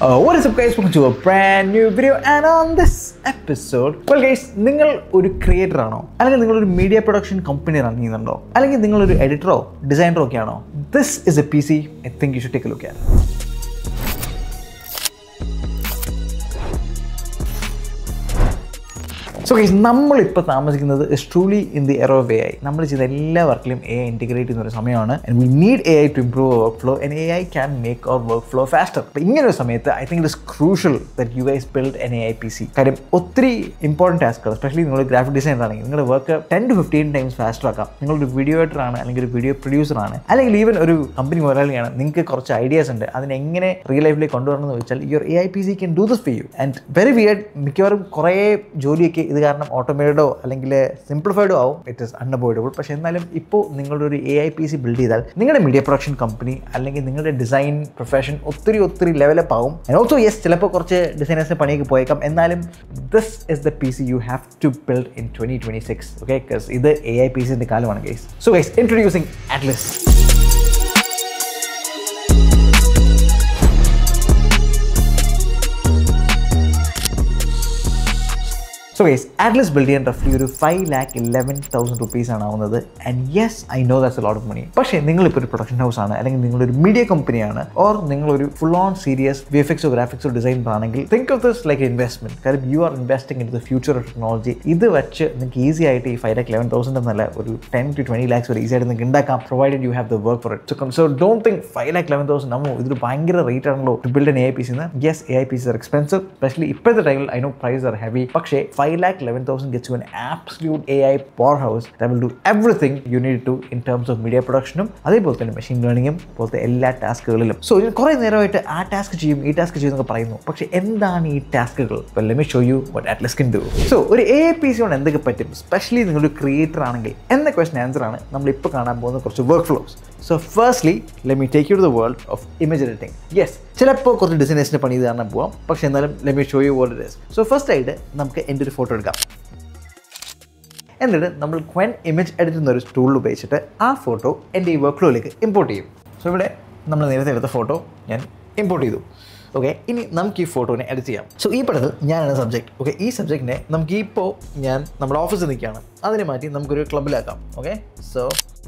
Uh, what is up guys? Welcome to a brand new video and on this episode, well guys, നിങ്ങൾ ഒരു creator ആണോ അല്ലെങ്കിൽ നിങ്ങളൊരു media production company run ചെയ്യുന്നുണ്ടോ അല്ലെങ്കിൽ നിങ്ങളൊരു എഡിറ്ററോ ഡിസൈനറോ ഒക്കെ ആണോ this is a P C I think you should take look at so guys നമ്മളിപ്പോൾ താമസിക്കുന്നത് is truly in the era of A I നമ്മൾ ചെയ്യുന്ന എല്ലാ വർക്കിലും എ ഐ ഇൻറ്റിഗ്രേറ്റ് ചെയ്യുന്ന ഒരു സമയമാണ് and we need A I to improve workflow and A I can make our workflow faster അപ്പോൾ ഇങ്ങനെ ഒരു സമയത്ത് I think it is crucial that you guys build an A I P C കാര്യം ഒത്തിരി important ടാസ്കുകൾ especially നിങ്ങൾ graphic designer ആണെങ്കിൽ നിങ്ങളുടെ work ten to fifteen times faster ആക്കാം നിങ്ങളൊരു വീഡിയോ എഡിറ്റർ ആണ് അല്ലെങ്കിൽ ഒരു വീഡിയോ പ്രൊഡ്യൂസർ ആണ് അല്ലെങ്കിൽ ഈവൻ ഒരു കമ്പനി മുതലാളിയാണ് നിങ്ങൾക്ക് കുറച്ച് ഐഡിയാസ് ഉണ്ട് അതിനെങ്ങനെ റിയൽ ലൈഫിലേക്ക് കൊണ്ടുവരണം എന്ന് വെച്ചാൽ your A I P C can do this for you and very weird മിക്കവാറും കുറേ ജോലിയൊക്കെ ഇത് കാരണം ഓട്ടോമേറ്റഡോ അല്ലെങ്കിൽ സിംപ്ലിഫൈഡോ ആവും ഇറ്റ് ഇസ് അൺഅവോയ്ഡബിൾ പക്ഷേ എന്നാലും ഇപ്പോൾ നിങ്ങളുടെ ഒരു A I P C build ചെയ്താൽ നിങ്ങളുടെ മീഡിയ പ്രൊഡക്ഷൻ കമ്പനി അല്ലെങ്കിൽ നിങ്ങളുടെ ഡിസൈൻ പ്രൊഫഷൻ ഒത്തിരി ഒത്തിരി ലെവലപ്പ് ആവും ആൻഡ് ഓൾസോ യെസ് ചിലപ്പോൾ കുറച്ച് ഡിസൈനേഴ്സിന് പണിയൊക്കെ പോയേക്കാം എന്നാലും this is the P C you have to build in twenty twenty six okay because ഇത് എ ഐ പി സിൻ്റെ കാലമാണ് guys so guys introducing Atlas so guys Atlas build ചെയ്യാൻ റഫ്ലി ഒരു five lakh eleven thousand rupees ആണ് ആവുന്നത് and yes I know that's a lot of money പക്ഷേ നിങ്ങളിപ്പോൾ ഒരു production house ആണ് അല്ലെങ്കിൽ നിങ്ങളൊരു മീഡിയ കമ്പനിയാണ് ഓർ നിങ്ങളൊരു full on serious V F എക്സോ ഗ്രാഫിക്സോ ഡിസൈനർ ആണെങ്കിൽ think of this like investment കാര്യം you are investing in the future of technology ഇത് വെച്ച് നിങ്ങൾക്ക് ഈസി ആയിട്ട് ഈ ഫൈവ് ലാക്ക് ഇലവൻ തൗസൻഡ് എന്നല്ല ഒരു ടെൻ ടു ട്വൻറ്റി ലാക്സ് വരെ ഈസി ആയിട്ട് നിങ്ങൾക്ക് ഉണ്ടാക്കാം provided you have the work for it so so don't think five lakh eleven thousand നമ്മോ ഇതൊരു ഭയങ്കര റേറ്റ് ആണല്ലോ to build an A I P സിന്ന് yes A I P C are expensive specially ഇപ്പോഴത്തെ ടൈമിൽ I know price are heavy പക്ഷേ five lakh eleven thousand gets you an absolute AI powerhouse that will do everything you need to in terms of media പ്രൊഡക്ഷനും അതേപോലെ തന്നെ machine ലേണിങ്ങും പോലത്തെ എല്ലാ ടാസ്കുകളിലും so ഇത് കുറേ നേരമായിട്ട് ആ ടാസ്ക് ചെയ്യും ഈ ടാസ്ക് ചെയ്യും എന്നൊക്കെ പറയുന്നു പക്ഷേ എന്താണ് ഈ ടാസ്കുകൾ let show you what Atlas can do so ഒരു എ പി സി കൊണ്ട് എന്തൊക്കെ പറ്റും സ്പെഷ്യലി നിങ്ങളൊരു ക്രിയേറ്റർ ആണെങ്കിൽ എന്ന ക്വസ്റ്റൻ ആൻസർ ആണ് നമ്മളിപ്പോൾ കാണാൻ പോകുന്ന കുറച്ച് workflows so firstly let me take you to the world of image editing yes ചിലപ്പോൾ കുറച്ച് ഡിസൈനേഴ്സിൻ്റെ പണി ഇത് കാരണം പോവാം പക്ഷേ എന്നാലും let me show you world it so first ആയിട്ട് നമുക്ക് എൻ്റെ ഒരു ഫോട്ടോ എടുക്കാം എന്നിട്ട് നമ്മൾ ക്വൻ ഇമേജ് എഡിറ്റ് എന്നൊരു ടൂൾ ഉപയോഗിച്ചിട്ട് ആ ഫോട്ടോ എൻ്റെ ഈ വർക്ക് ഫ്ലോയിലേക്ക് ഇമ്പോർട്ട് ചെയ്യും സോ ഇവിടെ നമ്മൾ നേരത്തെ എടുത്ത ഫോട്ടോ ഞാൻ ഇമ്പോർട്ട് ചെയ്തു ഓക്കെ ഇനി നമുക്ക് ഈ ഫോട്ടോനെ എഡിറ്റ് ചെയ്യാം സോ ഈ പടത്തിൽ ഞാനാണ് സബ്ജക്റ്റ് ഓക്കെ ഈ സബ്ജക്റ്റിനെ നമുക്ക് ഇപ്പോൾ ഞാൻ നമ്മുടെ ഓഫീസിൽ നിൽക്കുകയാണ് അതിനെ മാറ്റി നമുക്കൊരു ക്ലബിലാക്കാം ഓക്കെ സോ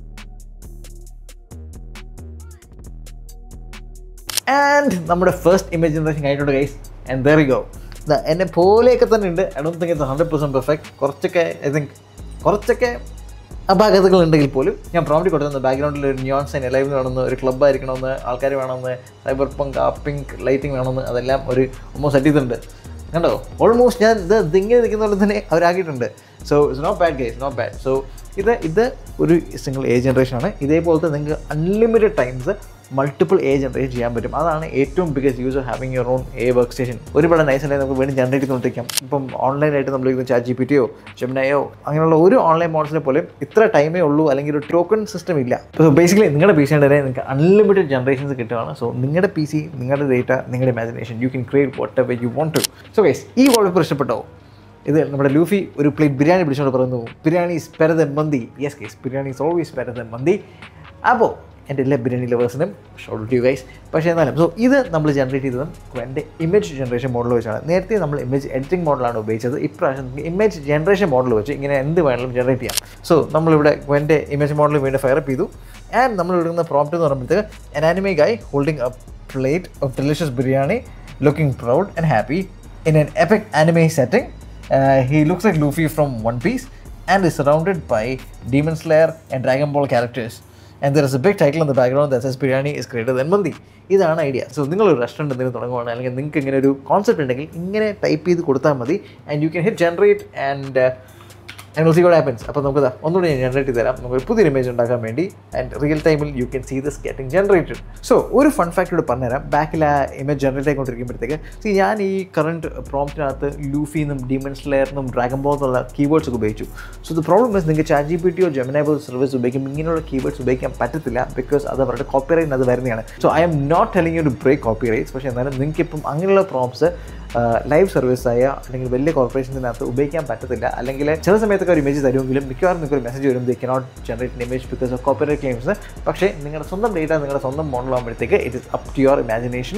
ആൻഡ് നമ്മുടെ ഫസ്റ്റ് ഇമേജ് ജനറേഷൻ കഴിഞ്ഞിട്ടുണ്ട് ഗൈസ് ആൻഡ് ദർ ഗോ എന്നെ പോലെയൊക്കെ തന്നെ ഉണ്ട് I don't think it's hundred percent perfect കുറച്ചൊക്കെ ഐ തിങ്ക് കുറച്ചൊക്കെ അപാകതകൾ ഉണ്ടെങ്കിൽ പോലും ഞാൻ പ്രോമിറ്റി കൊടുത്തുന്ന ബാക്ക്ഗ്രൗണ്ടിൽ ഒരു ന്യൂൺസ് ആൻഡ് ലൈവ് വേണമെന്ന് ഒരു ക്ലബ്ബ് ആയിരിക്കണമെന്ന് ആൾക്കാർ വേണമെന്ന് സൈബർ പങ്ക് ആ പിങ്ക് ലൈറ്റിംഗ് വേണമെന്ന് അതെല്ലാം ഒരു ഓൾമോസ്റ്റ് സെറ്റ് ചെയ്തിട്ടുണ്ട് കണ്ടോ ഓൾമോസ്റ്റ് ഞാൻ ഇത് ഇതിങ്ങനെ നിൽക്കുന്ന പോലെ തന്നെ അവരാക്കിയിട്ടുണ്ട് so it's not bad guys not bad so ഇത് ഇത് ഒരു സിംഗിൾ ഏജ് ജനറേഷൻ ആണ് ഇതേപോലത്തെ നിങ്ങൾക്ക് അൺലിമിറ്റഡ് ടൈംസ് മൾട്ടിപ്പിൾ എ ജനറേറ്റ് ചെയ്യാൻ പറ്റും അതാണ് ഏറ്റവും biggest use of having your own A work workstation ഒരുപാട് നൈസ് അല്ലെങ്കിൽ നമുക്ക് വേണ്ടി ജനറേറ്റ് ചെയ്തുകൊണ്ടിരിക്കാം ഇപ്പം ഓൺലൈനായിട്ട് നമ്മൾ ചാറ്റ് ജി പി ടിയോ ജെമിനയോ അങ്ങനെയുള്ള ഒരു ഓൺലൈൻ മോഡൽസിനെ പോലും ഇത്ര ടൈമേ ഉള്ളൂ അല്ലെങ്കിൽ ഒരു ടോക്കൺ സിസ്റ്റം ഇല്ല സോ ബേസിക്കലി നിങ്ങളുടെ പി സിയുടെ നിങ്ങൾക്ക് അൺലിമിറ്റഡ് ജനറേഷൻസ് കിട്ടുകയാണ് സോ നിങ്ങളുടെ പി സി നിങ്ങളുടെ ഡേറ്റ നിങ്ങളുടെ imagination you can create whatever you want to so guys ഈ വാൾപേപ്പർ ഇഷ്ടപ്പെട്ടോ ഇത് നമ്മുടെ ലൂഫി ഒരു പ്ലേറ്റ് ബിരിയാണി പിടിച്ചുകൊണ്ട് പറയുന്നു biryani is better than mandi yes case biryani is always better than mandi അപ്പോൾ എൻ്റെ എല്ലാ ബിരിയാണി ലവേഴ്സിനും ഷോർട്ട് ടു ഗൈസ് പക്ഷേ എന്നാലും സോ ഇത് നമ്മൾ ജനറേറ്റ് ചെയ്തതും എൻ്റെ ഇമേജ് ജനറേഷൻ മോഡൽ വെച്ചാണ് നേരത്തെ നമ്മൾ ഇമേജ് എഡിറ്റിംഗ് മോഡലാണ് ഉപയോഗിച്ചത് ഇപ്രാവശ്യം ഇമേജ് ജനറേഷൻ മോഡൽ വെച്ച് ഇങ്ങനെ എന്ത് വേണമെങ്കിലും ജനറേറ്റ് ചെയ്യാം സോ നമ്മളിവിടെ എൻ്റെ ഇമേജ് മോഡൽ വീണ്ടും ഫയറപ്പ് ചെയ്തു ആൻഡ് നമ്മൾ എടുക്കുന്ന പ്രോംപ്റ്റ് എന്ന് പറയുമ്പോഴത്തേക്ക് an anime guy holding a plate of delicious biryani looking proud and happy in an epic anime setting Uh, he looks like Luffy from One Piece and is surrounded by Demon Slayer and Dragon Ball characters. And there is a big title in the background that says Biryani is greater than Mandi. ഇതാണ് idea so നിങ്ങളൊരു restaurant എന്തെങ്കിലും തുടങ്ങുവാണ് അല്ലെങ്കിൽ നിങ്ങൾക്ക് ഇങ്ങനെ ഒരു concept ഉണ്ടെങ്കിൽ ഇങ്ങനെ ടൈപ്പ് ചെയ്ത് കൊടുത്താൽ മതി and you can hit generate and and see what happens അപ്പോൾ നമുക്ക് ഒന്നുകൂടി ഞാൻ ജനറേറ്റ് ചെയ്ത് തരാം നമുക്ക് പുതിയൊരു ഇമേജ് ഉണ്ടാക്കാൻ വേണ്ടി ആൻഡ് റിയൽ ടൈമിൽ you can see this getting generated so ഒരു ഫൺ ഫാക്ടോട് പറഞ്ഞുതരാം ബാക്കിൽ ആ ഇമേജ് ജനറേറ്റ് ആയിക്കൊണ്ടിരിക്കുമ്പോഴത്തേക്ക് സി ഞാൻ ഈ കറണ്ട് പ്രോംപ്റ്റിനകത്ത് ലൂഫിന്നും ഡീമൺ സ്ലെയറിനും ഡ്രാഗൺ ബോൾ എന്നുള്ള കീവേഡ്സ് ഒക്കെ ഉപയോഗിച്ചു സോ ദ പ്രോബ്ലം ഇസ് നിങ്ങൾക്ക് ചാറ്റ് ജി പി ടിയോ ജെമിനൈബിൾ സർവീസ് ഉപയോഗിക്കും ഇങ്ങനെയുള്ള കീവേഡ്സ് ഉപയോഗിക്കാൻ പറ്റത്തില്ല ബിക്കോസ് അത് അവരുടെ കോപ്പിറൈറ്റ് അത് വരുന്നതാണ് so I'm not telling you to break copyrights പക്ഷേ എന്നാലും നിങ്ങൾക്ക് ഇപ്പം അങ്ങനെയുള്ള പ്രോംപ്റ്റ്സ് ലൈവ് സർവീസായ അല്ലെങ്കിൽ വലിയ കോർപ്പറേഷൻസിനകത്ത് ഉപയോഗിക്കാൻ പറ്റത്തില്ല അല്ലെങ്കിൽ ചില സമയത്തൊക്കെ ഒരു ഇമേജ് തരുമെങ്കിലും മിക്കവാറും നിങ്ങൾക്ക് ഒരു മെസ്സേജ് വരും the cannot generate image because of copyright claims പക്ഷേ നിങ്ങളുടെ സ്വന്തം ഡേറ്റ നിങ്ങളുടെ സ്വന്തം മോഡൽ ആകുമ്പോഴത്തേക്ക് it is up to your imagination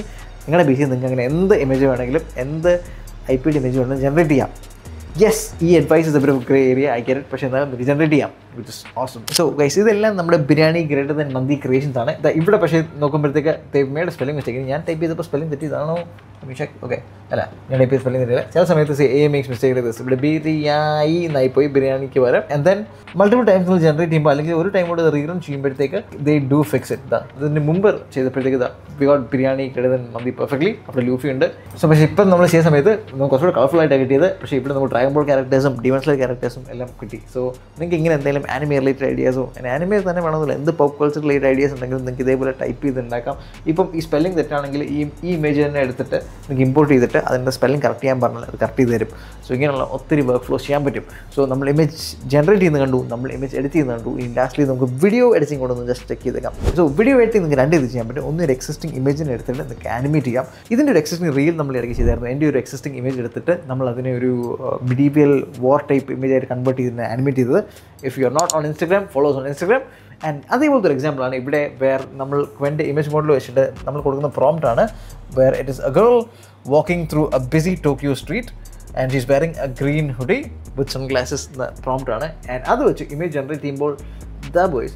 നിങ്ങളുടെ ബി സി നിങ്ങൾക്ക് അങ്ങനെ എന്ത് ഇമേജ് വേണമെങ്കിലും എന്ത് ഐ പി ഡി ഇമേജ് വേണമെങ്കിലും ജനറേറ്റ് ചെയ്യാം യെസ് ഈ advice is a grey area I get പക്ഷേ എന്നാൽ നമുക്ക് ജനറേറ്റ് ചെയ്യാം which is awesome so guys ഇതെല്ലാം നമ്മുടെ biryani greater than mandi creations ആണ് ദാ ഇവിടെ പക്ഷേ നോക്കുമ്പോഴത്തേക്ക് തേമ്മയുടെ സ്പെല്ലിംഗ് മിസ്റ്റേക്ക് ഞാൻ ടൈപ്പ് ചെയ്തപ്പോൾ സ്പെല്ലിംഗ് തെറ്റിയതാണോ ചെക്ക് ഓക്കെ അല്ല ഞാൻ ടൈപ്പ് ചെയ്ത് സ്പെല്ലിംഗ് തെറ്റില്ല ചില സമയത്ത് എ മേക്സ് മിസ്റ്റേക്ക് ദിസ് ഇവിടെ ബിരിയാണി എന്നായി പോയി ബിരിയാണിക്ക് പകരം ആൻഡ് ദെൻ മൾട്ടിപ്പിൾ ടൈംസ് നമ്മൾ ജനറേറ്റ് ചെയ്യുമ്പോൾ അല്ലെങ്കിൽ ഒരു ടൈം കൂടെ റീറൺ ചെയ്യുമ്പോഴത്തേക്ക് ദേ ഡു ഫിക്സ് ഇറ്റ് ദാ ഇതിന് മുമ്പ് ചെയ്തപ്പോഴത്തേക്ക് ദാ വി ഗോട്ട് ബിരിയാണി കിടതൻ മന്തി പെർഫെക്റ്റ്ലി അവിടെ ലൂഫി ഉണ്ട് സോ പക്ഷേ ഇപ്പം നമ്മൾ ചെയ്യുന്ന സമയത്ത് നമുക്ക് കുറച്ചുകൂടെ കളർഫുൾ ആയിട്ട് കിട്ടിയത് പക്ഷേ ഇവിടെ നമ്മൾ ഡ്രാഗൺ ബോൾ ക്യാരക്ടേഴ്സും ഡിമൻസ്ലർ ക്യാരക്ടേഴ്സും എല്ലാം കിട്ടി സോ നിങ്ങൾക്ക് ഇങ്ങനെ എന്തെങ്കിലും ആനിമേ റിലേറ്റഡ് ഐഡിയാസോ ആനിമേ തന്നെ വേണമെന്നില്ല എന്ത് പോപ്പ് കൾച്ചർ റിലേറ്റഡ് ഐഡിയാസ് ഉണ്ടെങ്കിലും നിങ്ങൾക്ക് ഇതേപോലെ ടൈപ്പ് ചെയ്ത് ഉണ്ടാക്കാം ഇപ്പം ഈ സ്പെല്ലിംഗ് തെറ്റാണെങ്കിൽ ഈ ഈ ഇമേജ് തന്നെ എടുത്തിട്ട് നിങ്ങൾക്ക് ഇമ്പോർട്ട് ചെയ്തിട്ട് അതിൻ്റെ സ്പെല്ലിംഗ് കറക്റ്റ് ചെയ്യാൻ പറഞ്ഞാൽ അത് കറക്റ്റ് ചെയ്ത് തരും സോ ഇങ്ങനെയുള്ള ഒത്തിരി വർക്ക് ഫ്ലോസ് ചെയ്യാൻ പറ്റും സോ നമ്മൾ ഇമേജ് ജനറേറ്റ് ചെയ്യുന്ന കണ്ടു നമ്മൾ ഇമേജ് എഡിറ്റ് ചെയ്യുന്ന കണ്ടു ഇനി ലാസ്റ്റിൽ നമുക്ക് വീഡിയോ എഡിറ്റിംഗ് കൊണ്ടൊന്ന് ജസ്റ്റ് ചെക്ക് ചെയ്തേക്കാം സോ വീഡിയോ എഡിറ്റിംഗ് നിങ്ങൾക്ക് രണ്ട് ഇത് ചെയ്യാൻ പറ്റും ഒന്ന് ഒരു എക്സിസ്റ്റിംഗ് ഇമേജിനെ എടുത്തിട്ട് നിങ്ങൾക്ക് ആനിമേറ്റ് ചെയ്യാം ഇതിൻ്റെ ഒരു എക്സിസ്റ്റിംഗ് റീൽ നമ്മൾ ഇടയ്ക്ക് ചെയ്തായിരുന്നു എൻ്റെ ഒരു എക്സിസ്റ്റിംഗ് ഇമേജ് എടുത്തിട്ട് നമ്മൾ അതിനെ ഒരു മിഡീവിയൽ വാർ ടൈപ്പ് ഇമേജ് ആയിട്ട് കൺവേർട്ട് ചെയ്ത് ആനിമേറ്റ് ചെയ്തത് if you are not on Instagram follows on Instagram and അതേപോലത്തെ ഒരു എക്സാമ്പിളാണ് ഇവിടെ വേർ നമ്മൾ വെൻ്റെ ഇമേജ് മോഡൽ വെച്ചിട്ട് നമ്മൾ കൊടുക്കുന്ന പ്രോംപ്റ്റ് ആണ് where it is a girl walking through a busy Tokyo street and she's wearing a green hoodie with sunglasses എന്ന പ്രോംപ്റ്റ് ആണ് ആൻഡ് അത് വെച്ച് ഇമേജ് ജനറേറ്റ് ചെയ്യുമ്പോൾ the boys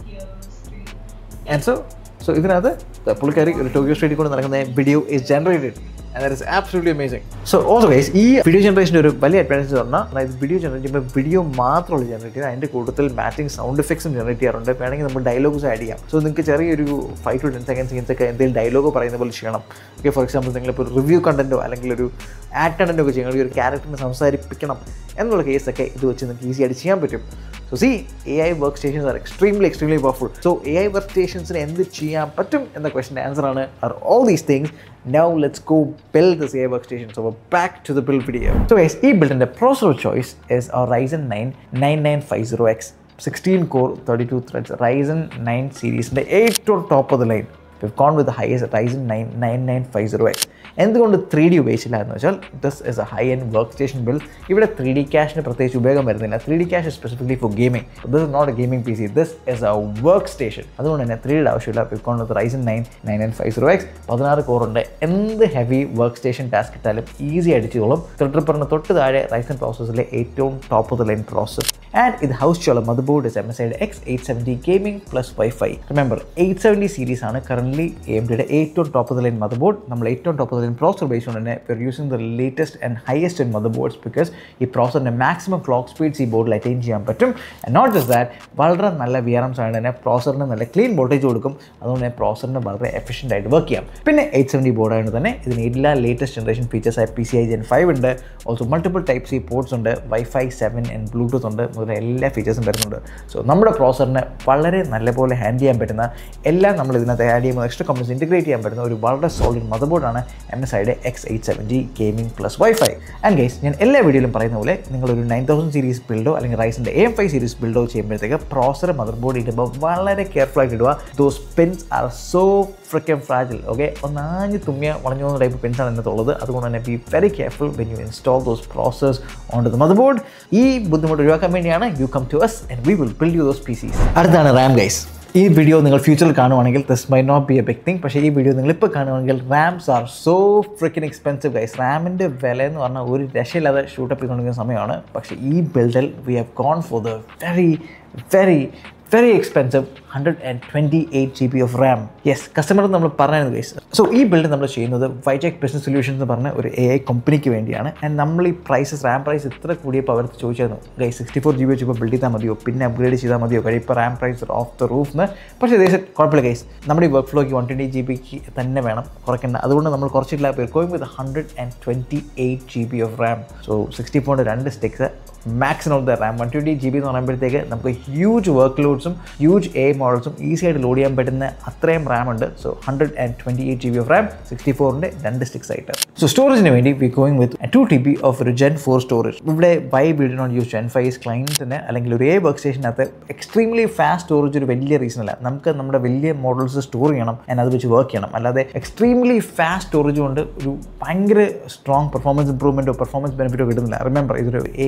and so so ഇതിനകത്ത് ദ പുള്ളിക്കാരി ഒരു Tokyo സ്ട്രീറ്റിൽ കൊണ്ട് നടക്കുന്ന video is generated and that is absolutely amazing so also guys ഈ വീഡിയോ ജനറേഷൻ്റെ ഒരു വലിയ അഡ്വാൻറ്റേജ് പറഞ്ഞാൽ അതായത് വീഡിയോ ജനറേറ്റ് ചെയ്യുമ്പോൾ വീഡിയോ മാത്രമുള്ള ജനറേറ്റ് ചെയ്യുക അതിൻ്റെ കൂടുതൽ മാച്ചിങ് സൗണ്ട് എഫക്ട്സും ജനറേറ്റ് ചെയ്യാറുണ്ട് വേണമെങ്കിൽ നമ്മൾ ഡയലോഗ്സ് ആഡ് ചെയ്യാം സോ നിങ്ങൾക്ക് ചെറിയൊരു ഫൈവ് ടു ടെൻ സെക്കൻഡ്സ് ഇങ്ങനത്തെ എന്തെങ്കിലും ഡയലോഗ് പറയുന്ന പോലെ ചെയ്യണം ഓക്കെ ഫോർ എക്സാമ്പിൾ നിങ്ങളിപ്പോൾ റിവ്യൂ കണ്ടൻറ്റോ അല്ലെങ്കിൽ ഒരു ആഡ് കണ്ടൻറ്റോ ഒക്കെ ചെയ്യണം ഒരു ക്യാരക്ടറിനെ സംസാരിപ്പിക്കണം എന്നുള്ള കേസൊക്കെ ഇത് വെച്ച് നിങ്ങൾക്ക് ഈസി ആയിട്ട് ചെയ്യാൻ പറ്റും so C A I workstations are extremely extremely powerful so A I വർക്ക് സ്റ്റേഷൻസിന് എന്ത് ചെയ്യാൻ പറ്റും എന്ന ക്വസ്റ്റിൻ്റെ ആൻസർ ആണ് are all these things now let's go build this a work workstation so back to the build video so guys ഈ ബിൽഡിൻ്റെ processor choice is our Ryzen nine nine nine five zero X sixteen core thirty two threads Ryzen nine സീരീസിൻ്റെ ഏറ്റവും top of the line we've gone with highest Ryzen nine nine nine five zero X എന്തുകൊണ്ട് three D ഉപയോഗിച്ചില്ല എന്ന് വെച്ചാൽ this is a high end workstation build ഇവിടെ three D ക്യാഷിന് പ്രത്യേകിച്ച് ഉപയോഗം വരുന്നില്ല three D cache specifically for gaming this is not a gaming P C this is a work workstation അതുകൊണ്ട് തന്നെ ത്രീ ഡിയുടെ ആവശ്യമില്ല we've gone with Ryzen nine nine nine five zero X പതിനാറ് കോറുണ്ട് എന്ത് ഹെവി വർക്ക് സ്റ്റേഷൻ ടാസ്ക് ഇട്ടാലും easy അടിച്ചോളും ത്രിട്രിപ്പറിന് തൊട്ട് താഴെ റൈസൻ പ്രോസസ്സിലെ ഏറ്റവും top of the line processor and ഇത് ഹൗസ് ചോള motherboard is M S I X eight seventy gaming plus wifi remember eight seventy series ആണ് കറന്റ് എം ഡിയുടെ ഏറ്റവും top of the line motherboard നമ്മൾ ഏറ്റവും top of the line processor base കൊണ്ട് തന്നെ we're using the latest and highest in motherboards because ഈ പ്രോസറിൻ്റെ maximum clock speeds ഈ ബോർഡിൽ അറ്റൈൻ ചെയ്യാൻ പറ്റും ആൻഡ് നോട്ട് ജസ്റ്റ് ദാറ്റ് വളരെ നല്ല വി ആർ എംസ് ആണ് തന്നെ പ്രോസറിന് നല്ല ക്ലീൻ വോൾട്ടേജ് കൊടുക്കും അതുകൊണ്ട് തന്നെ പ്രോസറിന് വളരെ എഫിഷ്യൻ്റ് ആയിട്ട് വർക്ക് ചെയ്യാം പിന്നെ എയ്റ്റ് സെവൻറ്റി ബോർഡ് ആയതുകൊണ്ട് തന്നെ ഇതിന് എല്ലാ ലേറ്റസ്റ്റ് ജനറേഷൻ ഫീച്ചേഴ്സ് ആയ P C I gen five ഉണ്ട് also multiple type C ports ഉണ്ട് വൈഫൈ സെവൻ ആൻഡ് ബ്ലൂടൂത്ത് ഉണ്ട് മുതൽ എല്ലാ ഫീച്ചേഴ്സും വരുന്നുണ്ട് സോ നമ്മുടെ പ്രോസറിന് വളരെ നല്ലപോലെ ഹാൻഡിൽ ചെയ്യാൻ പറ്റുന്ന എല്ലാം നമ്മൾ ഇതിനകത്ത് ആഡ് ചെയ്യുമ്പോൾ എക്സ്ട്രാ കമ്പനീസ് ഇൻറ്റഗ്രേറ്റ് ചെയ്യാൻ പറ്റുന്ന ഒരു വളരെ സോളിഡ് മദർ ബോർഡാണ് എം എസ് ഐയുടെ X eight seventy gaming plus wifi and guys ഞാൻ എല്ലാ വീഡിയോയിലും പറയുന്ന പോലെ നിങ്ങളൊരു നയൻ തൗസൻഡ് സീരീസ് ബിൽഡോ അല്ലെങ്കിൽ റൈസിൻ്റെ എം ഫൈവ് സീരീസ് ബിൽഡോ ചെയ്യുമ്പോഴത്തേക്ക് പ്രോസർ മദർ ബോർഡ് ഇടുമ്പോൾ വളരെ കെയർഫുൾ ആയിട്ട് ഇടുക those pins are so freaking fragile okay ഒന്നാഞ്ഞ് തുമ്മിയ വളഞ്ഞു പോകുന്ന ടൈപ്പ് പെൻസാണ് ഇതിനകത്തുള്ളത് അതുകൊണ്ട് തന്നെ be very careful when you install those processors onto the motherboard ഈ ബുദ്ധിമുട്ട് ഒഴിവാക്കാൻ വേണ്ടിയാണ് you come to us and we will build you those P Cs അടുത്താണ് റാം ഗൈസ് ഈ വീഡിയോ നിങ്ങൾ ഫ്യൂച്ചറിൽ കാണുവാണെങ്കിൽ this may not be a big thing പക്ഷേ ഈ വീഡിയോ നിങ്ങൾ ഇപ്പോൾ കാണുവാണെങ്കിൽ rams are so freaking expensive guys റാമിൻ്റെ വില എന്ന് പറഞ്ഞാൽ ഒരു രക്ഷയില്ലാതെ ഷൂട്ടപ്പ് ചെയ്തുകൊണ്ടിരിക്കുന്ന സമയമാണ് പക്ഷേ ഈ ബിൽഡിൽ we have gone for the very very very expensive hundred and twenty eight G B of RAM yes customer നമ്മൾ പറഞ്ഞത് ഗൈസ് സോ ഈ ബിൽഡ് നമ്മൾ ചെയ്യുന്നത് വൈജെക് ബിസിനസ് സൊല്യൂഷൻസ് എന്ന് പറഞ്ഞ ഒരു എ ഐ കമ്പനിക്ക് വേണ്ടിയാണ് ആൻഡ് നമ്മൾ ഈ പ്രൈസസ് റാം പ്രൈസ് ഇത്ര കൂടിയപ്പോൾ അവർക്ക് ചോദിച്ചായിരുന്നു guys sixty four G B വെച്ചപ്പോൾ ബിൽഡ് ചെയ്താൽ മതിയോ പിന്നെ അപ്ഗ്രേഡ് ചെയ്താൽ മതിയോ കാര്യം ഇപ്പോൾ RAM price of the roof എന്ന് പക്ഷേ ദേശം കുഴപ്പമില്ല ഗൈസ് നമ്മുടെ ഈ വർക്ക് ഫ്ലോയ്ക്ക് വൺ ട്വൻറ്റി ജി ബിക്ക് തന്നെ വേണം കുറയ്ക്കേണ്ട അതുകൊണ്ട് നമ്മൾ കുറച്ചിട്ടില്ല going with hundred and twenty eight G B of RAM so sixty ഫോറിൻ്റെ രണ്ട് sticks maximum of the RAM one twenty G B എന്ന് പറയുമ്പോഴത്തേക്ക് നമുക്ക് ഹ്യൂജ് വർക്ക് ലോഡ്സും ഹ്യൂജ് എ മോഡൽസും ഈസി ആയിട്ട് ലോഡ് ചെയ്യാൻ പറ്റുന്ന അത്രയും റാം ഉണ്ട് so hundred and twenty eight G B of RAM sixty ഫോറിൻ്റെ രണ്ട് സ്റ്റിക്സ് ആയിട്ട് സോ സ്റ്റോറേജിന് വേണ്ടി we going with two T B of ഒരു ജെൻ ഫോർ സ്റ്റോറേജ് ഇവിടെ why build not use gen five ക്ലയൻറ്റിന് അല്ലെങ്കിൽ ഒരു എ വർക്ക് സ്റ്റേഷനകത്ത് എക്സ്ട്രീംലി ഫാസ്റ്റ് സ്റ്റോറേജ് ഒരു വലിയ റീസൺ അല്ല നമുക്ക് നമ്മുടെ വലിയ മോഡൽസ് സ്റ്റോർ ചെയ്യണം and അത് വെച്ച് വർക്ക് ചെയ്യണം അല്ലാതെ എക്സ്ട്രീംലി ഫാസ്റ്റ് സ്റ്റോറേജ് കൊണ്ട് ഒരു ഭയങ്കര സ്ട്രോങ് പെർഫോമൻസ് ഇംപ്രൂവ്മെൻറ്റോ പെർഫോമൻസ് ബെനിഫിറ്റോ കിട്ടുന്നില്ല റിമെമ്പർ ഇതൊരു എ ഐ വർക്ക്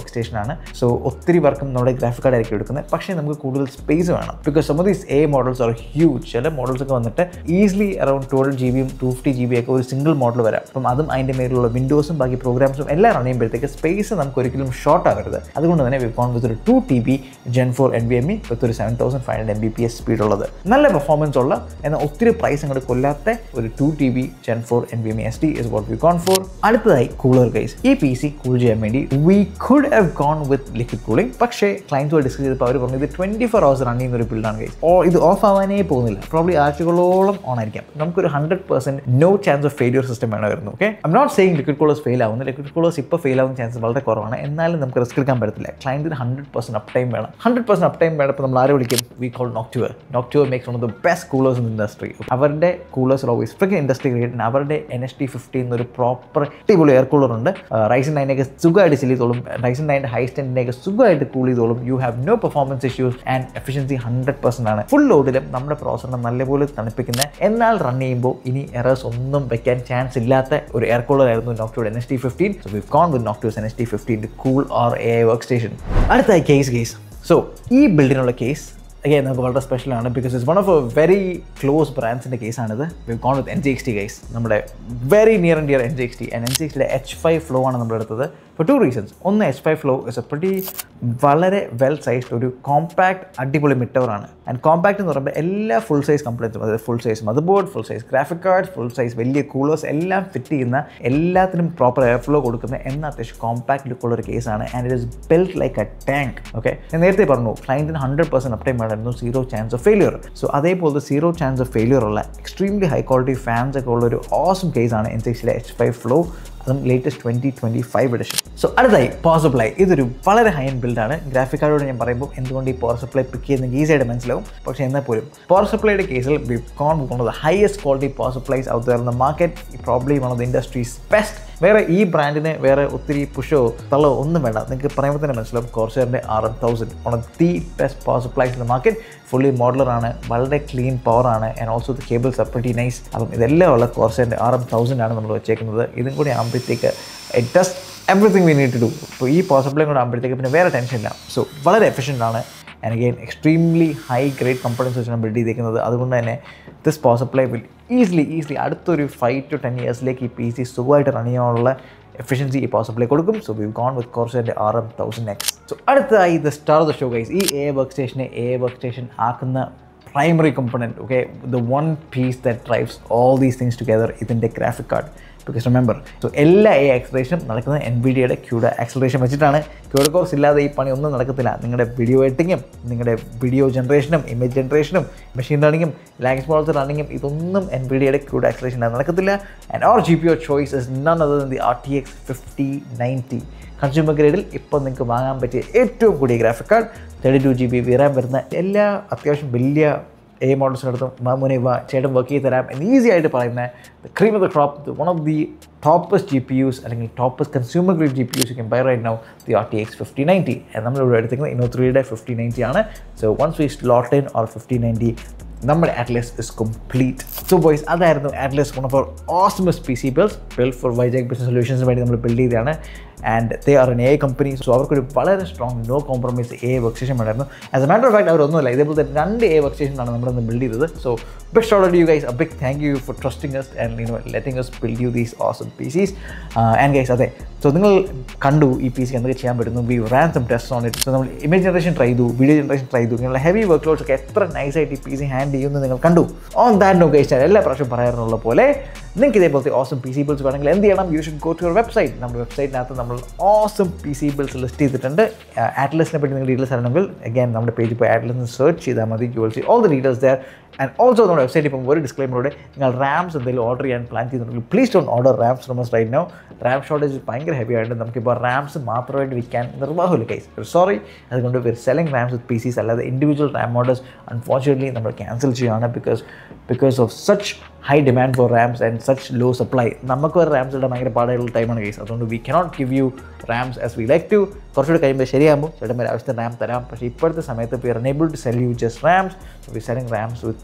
വർക്ക് സ്റ്റേഷനാണ് സോ ഒത്തിരി വർക്കും നമ്മുടെ ഗ്രാഫിക് കാർഡ് ആയിരിക്കും എടുക്കുന്നത് പക്ഷേ നമുക്ക് കൂടുതൽ സ്പേസ് വേണം because some of these A models are huge ചില മോഡൽസ് ഒക്കെ വന്നിട്ട് ഈസിലി അറൌണ്ട് ട്വൽവ് ജി ബിയും ടു ഫിഫ്റ്റി ജി ബി ഒക്കെ ഒരു സിംഗിൾ മോഡൽ വരാം അപ്പം അതും അതിൻ്റെ മേലുള്ള വിൻഡോസും ബാക്കി പ്രോഗ്രാംസും എല്ലാം റൺ ചെയ്യുമ്പോഴത്തേക്ക് സ്പേസ് നമുക്ക് ഒരിക്കലും ഷോർട്ട് ആകരുത് അതുകൊണ്ട് തന്നെ വി കോൺ വിത്ത് ഒരു two T B gen four N V M E with ഒരു seven thousand five hundred M B P S speed ഉള്ളത് നല്ല പെർഫോമൻസ് ഉള്ള എന്നാൽ ഒത്തിരി പ്രൈസ് അങ്ങോട്ട് കൊല്ലാത്ത ഒരു two T B gen four N V M S T is what we gone for അടുത്തതായി കൂളർ ഗൈസ് ഈ പി സി കൂൾ ചെയ്യാൻ വേണ്ടി we could have gone with liquid cooling പക്ഷേ ക്ലയൻസുമായി ഡിസ്കസ് ചെയ്തപ്പോൾ അവർ പറഞ്ഞു ഇത് ട്വൻറ്റി ഫോർ അവേഴ്സ് റൺ ചെയ്യുന്ന ഒരു ബിൽഡാണ് ഗൈസ് ഓ ഇത് ഓഫ് ആവാനേ പോകുന്നില്ല പ്രോബ്ലി ആഴ്ചകളോളം ഓൺ ആയിരിക്കാം നമുക്കൊരു hundred percent no chance of failure system വേണമായിരുന്നു okay I'm not saying liquid coolers fail ആവുന്നു ലിക്വിഡ് കൂളേഴ്സ് ഇപ്പോൾ ഫെയിൽ ആവുന്ന ചാൻസ് വളരെ കുറവാണ് എന്നാലും നമുക്ക് റിസ്ക് എടുക്കാൻ പറ്റത്തില്ല ക്ലയൻറ്റിന് ഹൺഡ്രഡ് പെർസെൻറ്റ് അപ് ടൈം വേണം ഹൺഡ്രഡ് പെർസെൻറ്റ് അപ് ടൈം വേണം ഇപ്പോൾ നമ്മൾ ആരെ വിളിക്കും we call Noctua Noctua makes one of the best coolers in industry അവരുടെ coolers always freaking industry create അവരുടെ എൻ എസ് ടി ഫിഫ്റ്റി എന്നൊരു പ്രോപ്പർ അടിപൊളി എയർ കൂളർ ഉണ്ട് റൈസൻ നയനൊക്കെ സുഖമായിട്ട് ചിൽ ചെയ്തോളും റൈസൻ നയൻ്റെ ഹൈ സ്റ്റാൻഡിനെയൊക്കെ സുഖമായിട്ട് കൂൾ ചെയ്തോളും you have no performance issues and efficiency hundred percent ആണ് ഫുൾ ലോഡിലും നമ്മുടെ പ്രോസറിനെ നല്ലപോലെ തണുപ്പിക്കുന്ന എന്നാൽ റൺ ചെയ്യുമ്പോൾ ഇനി എറേഴ്സ് ഒന്നും വെക്കാൻ ചാൻസ് ഇല്ലാത്ത ഒരു എയർ കൂളർ ആയിരുന്നു Noctua N S T fifteen so we gone with Noctua's N S T fifteen cooler a work workstation അടുത്തായി കേസ് കേസ് സോ ഈ ബിൽഡിനുള്ള കേസ് അഗൈൻ നമുക്ക് വളരെ സ്പെഷ്യലാണ് because it's one of a very close ബ്രാൻഡ്സിൻ്റെ കേസാണിത് we gone with N G X T case നമ്മുടെ very near and dear N G X T and N G X ടിയുടെ H five flow ആണ് നമ്മൾ എടുത്തത് ഫോർ ടു റീസൺസ് ഒന്ന് H five flow is a pretty വളരെ well sized ഒരു compact അടിപൊളി മിറ്റവറാണ് ആൻഡ് കോമ്പാക്ട് എന്ന് പറയുമ്പോൾ എല്ലാ ഫുൾ സൈസ് കംപ്ലൈൻസും അതായത് full size motherboard full size graphic card full size വലിയ കൂളേഴ്സ് എല്ലാം ഫിറ്റ് ചെയ്യുന്ന എല്ലാത്തിനും പ്രോപ്പർ എയർ ഫ്ലോ കൊടുക്കുന്ന എന്ന അത്യാവശ്യം കോമ്പാക്ട് ലുക്കുള്ള ഒരു കേസാണ് and it is built like a tank okay ഞാൻ നേരത്തെ പറഞ്ഞു ക്ലയൻറ്റിന് ഹൺഡ്രഡ് പെർസെൻറ്റ് അപ്ടൈം വേണമായിരുന്നു zero chance of failure so അതേപോലെ സീറോ ചാൻസ് ഓഫ് ഫെയിലിയർ ഉള്ള എക്സ്ട്രീംലി ഹൈ ക്വാളിറ്റി ഫാൻസ് ഒക്കെ ഉള്ള ഒരു ഓസം കേസാണ് എൻ സിക്സിലെ എച്ച് ഫൈവ് ഫ്ലോ അതും latest twenty twenty five edition so അടുത്തായി പവർ സപ്ലൈ ഇതൊരു വളരെ ഹൈ എൻഡ് ബിൽഡാണ് ഗ്രാഫിക് കാർഡോട് ഞാൻ പറയുമ്പോൾ എന്തുകൊണ്ട് ഈ പവർ സപ്ലൈ പിക്ക് ചെയ്യുന്ന ഈസിയായിട്ട് മനസ്സിലാവും പക്ഷേ എന്നാൽ പോലും പവർ സപ്ലൈയുടെ കേസിൽ because one of the highest quality power supplies out there in the market probably one of the industry's best വേറെ ഈ ബ്രാൻഡിന് വേറെ ഒത്തിരി പുഷോ തള്ളോ ഒന്നും വേണ്ട നിങ്ങൾക്ക് പറയുമ്പോൾ തന്നെ മനസ്സിലാവും കോർസറിൻ്റെ R M thousand one of the best power supplies in the market fully മോഡലറാണ് വളരെ ക്ലീൻ പവറാണ് and also the cables are pretty nice അപ്പം ഇതെല്ലാം ഉള്ള കോർസറിൻ്റെ ആർ എം തൗസൻഡ് ആണ് നമ്മൾ വെച്ചേക്കുന്നത് ഇതും കൂടി ആകുമ്പോഴത്തേക്ക് it does everything we need to do ഇപ്പോൾ ഈ പവർ സപ്ലൈ കൂടെ ആകുമ്പോഴത്തേക്ക് പിന്നെ വേറെ ടെൻഷൻ ഇല്ല സോ വളരെ എഫിഷ്യൻ്റ് ആണ് and again extremely high grade companies വെച്ചാണ് ബിൽഡ് ചെയ്തേക്കുന്നത് അതുകൊണ്ട് തന്നെ this power supply will easily easily അടുത്തൊരു ഫൈവ് ടു ടെൻ ഇയേഴ്സിലേക്ക് ഈ പി സി സുഖമായിട്ട് റൺ ചെയ്യാനുള്ള എഫിഷ്യൻസി ഈ പവർ സപ്ലൈ കൊടുക്കും സോ വി ഗോൺ വിത്ത് കോർസിൻ്റെ R M thousand X so അടുത്തതായി the star the show guys ഈ എ വർക്ക് സ്റ്റേഷനെ എ വർക്ക് സ്റ്റേഷൻ ആക്കുന്ന primary component okay the one piece that drives all these things together ഇതിൻ്റെ graphic card because remember so എല്ലാ എ ആക്സലേഷനും നടക്കുന്നത് എൻ ബി ഡിയുടെ ക്യൂഡ് ആക്സലേഷൻ വെച്ചിട്ടാണ് ക്യൂഡ് കോഴ്സ് ഇല്ലാതെ ഈ പണി ഒന്നും നടക്കത്തില്ല നിങ്ങളുടെ വീഡിയോ എഡിറ്റിങ്ങും നിങ്ങളുടെ വീഡിയോ ജനറേഷനും ഇമേജ് ജനറേഷനും മെഷീൻ ലേണിങ്ങും ലാംഗ്വേജ് മോഡൽസ് റണ്ണിങ്ങും ഇതൊന്നും എൻ ബി ഡിയുടെ ക്യൂഡ് ആക്സലേഷൻ നടക്കത്തില്ല and our G P U choice is none other the R T X fifty ninety consumer ഗ്രേഡിൽ ഇപ്പോൾ നിങ്ങൾക്ക് വാങ്ങാൻ പറ്റിയ ഏറ്റവും കൂടിയ graphic card thirty two G B VRAM വരുന്ന എല്ലാ അത്യാവശ്യം വലിയ എ മോഡൽസിനടുത്തും മാമുനെ വാ ചേട്ടൻ വർക്ക് ചെയ്ത് തരാം എന്ന് ഈസി ആയിട്ട് പറയുന്ന cream of the crop one of the toppest G P Us അല്ലെങ്കിൽ toppest consumer grade G P Us can buy right now the R T X fifty ninety നമ്മളിവിടെ എടുത്തിരിക്കുന്നത് ഇന്നോ ത്രീയുടെ ഫിഫ്റ്റി നയൻറ്റി ആണ് so once we slot in our fifty ninety നമ്മുടെ Atlas is complete so boys അതായിരുന്നു Atlas one of our awesome P C builds build for Vizag business സൊല്യൂഷൻസിന് വേണ്ടി നമ്മൾ ബിൽഡ് ചെയ്തതാണ് and they are an a company so അവർക്കൊരു വളരെ strong no compromise a work station വേണമായിരുന്നു as a matter of fact അവരൊന്നുമില്ല ഇതേപോലത്തെ രണ്ട് എ വർക്ക് സ്റ്റേഷനാണ് നമ്മളൊന്ന് ബിൽഡ് ചെയ്തത് so big shot you guys a big thank you for trusting us and you know letting us build you these awesome P Cs and guys അതെ so നിങ്ങൾ കണ്ടു ഈ പി സി എന്തൊക്കെ ചെയ്യാൻ പറ്റുന്നു we ran some test on it so നമ്മൾ image generation try ചെയ്തു video generation try ചെയ്തു നിങ്ങളുടെ ഹെവി വർക്ക് ലോഡ്സ് ഒക്കെ എത്ര നൈസായിട്ട് ഈ പി സി ഹാൻഡ് ചെയ്യുമെന്ന് നിങ്ങൾ കണ്ടു ഓൺ ദാറ്റ് നോ ഗൈസ് എല്ലാ പ്രാവശ്യം പറയാറുള്ള പോലെ നിങ്ങൾക്ക് ഇതേപോലത്തെ ഓസം പി സി ബിൽസ് വേണമെങ്കിൽ എന്ത് ചെയ്യണം you should go to your website നമ്മുടെ വെബ്സൈറ്റിനകത്ത് നമ്മൾ awesome P C builds list ചെയ്തിട്ടുണ്ട് ആറ്റ്ലസിനെ പറ്റി നിങ്ങൾ ഡീറ്റെയിൽസ് അറിയണമെങ്കിൽ അഗൈൻ നമ്മുടെ പേജിൽ പോയി ആറ്റ്ലസ് സെർച്ച് ചെയ്താൽ മതി you will see all the details there and also നമ്മുടെ വെബ്സൈറ്റിൽ ഇപ്പം ഒരു ഡിസ്ക്ലൈമറോടെ നിങ്ങൾ റാംസ് എന്തെങ്കിലും ഓർഡർ ചെയ്യാൻ പ്ലാൻ ചെയ്തിട്ടുണ്ടെങ്കിൽ please don't order RAMs from right now RAM shortage ഭയങ്കര ഹെവി ആയിട്ട് നമുക്കിപ്പോൾ റാംസ് മാത്രമായിട്ട് വിൽക്കാൻ നിർവാഹമില്ല കൈസ് സോറി അതുകൊണ്ട് we're selling RAMs with P Cs അല്ലാതെ ഇൻഡിവിജ്വൽ റാം മോഡൽസ് അൺഫോർച്ചുനേറ്റ്ലി നമ്മൾ ക്യാൻസൽ ചെയ്യുകയാണ് because because of such high demand for RAMs and such low supply നമുക്ക് ഒരു റാംസ് ഇടാൻ ഭയങ്കര പാടായുള്ള ടൈമാണ് കേസ് അതുകൊണ്ട് we cannot give you RAMs as we like to കുറച്ചുകൂടി കഴിയുമ്പോൾ ശരിയാകുമ്പോൾ ചേട്ടൻ ആവശ്യത്തിന് റാം തരാം പക്ഷേ ഇപ്പോഴത്തെ സമയത്ത് we are unable to sell you just RAMs we selling RAMs with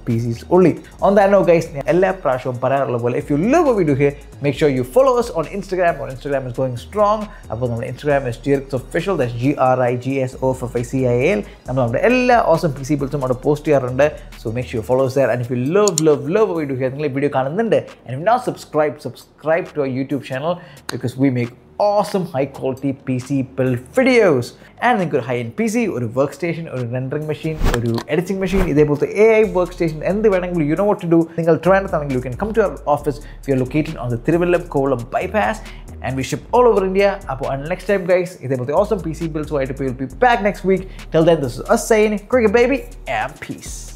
P Cs only on that no guys ഞാൻ എല്ലാ പ്രാവശ്യവും പറയാറുള്ള പോലെ if you love video here make sure you follow us on Instagram on Instagram is going strong അപ്പോൾ നമ്മുടെ Instagram is ജിയർക്സ് official that G R I G S O F I C I L നമ്മൾ നമ്മുടെ എല്ലാ awesome P C ബിൽസും അവിടെ post ചെയ്യാറുണ്ട് so make sure follows there and if you love love love video here നിങ്ങൾ ഈ video കാണുന്നുണ്ട് and if not subscribe subscribe to our YouTube channel because we make awesome high quality PC build videos and നിങ്ങൾക്ക് ഒരു high end P C ഒരു work station ഒരു rendering machine ഒരു editing machine ഇതേപോലത്തെ A I work station എന്ത് വേണമെങ്കിലും you know what to do നിങ്ങൾ ട്രാൻഡത്താണെങ്കിൽ you can come to our office we are located on the Thiruvallam Kovalam bypass and we ship all over India അപ്പോൾ next time guys ഇതേപോലത്തെ awesome P C ബിൽസുമായിട്ട് will be back next week till then this us sign cricket baby and piece